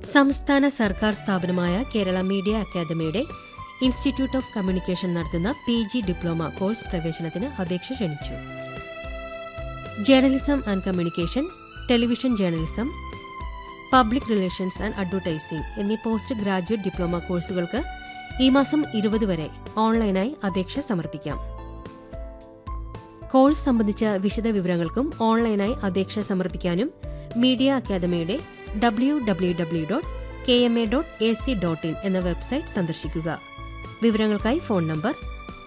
സംസ്ഥാന സർക്കാർ സ്ഥാപനമായ കേരള മീഡിയ അക്കാദമിയുടെ ഇൻസ്റ്റിറ്റ്യൂട്ട് ഓഫ് കമ്മ്യൂണിക്കേഷൻ നടത്തുന്ന പി ജി ഡിപ്ലോമ കോഴ്സ് പ്രവേശനത്തിന് അപേക്ഷ ക്ഷണിച്ചു journalism and communication television journalism public relations and advertising എന്നീ പോസ്റ്റ് ഗ്രാജുവേറ്റ് ഡിപ്ലോമ കോഴ്സുകൾക്ക് ഈ മാസം ഇരുപത് വരെ ഓൺലൈനായി അപേക്ഷ സമർപ്പിക്കാം കോഴ്സ് സംബന്ധിച്ച വിശദ വിവരങ്ങൾക്കും ഓൺലൈനായി അപേക്ഷ സമർപ്പിക്കാനും മീഡിയ അക്കാദമിയുടെ W W W dot K M A dot A C dot in എന്ന വെബ്സൈറ്റ് സന്ദർശിക്കുക വിവരങ്ങൾക്കായി ഫോൺ നമ്പർ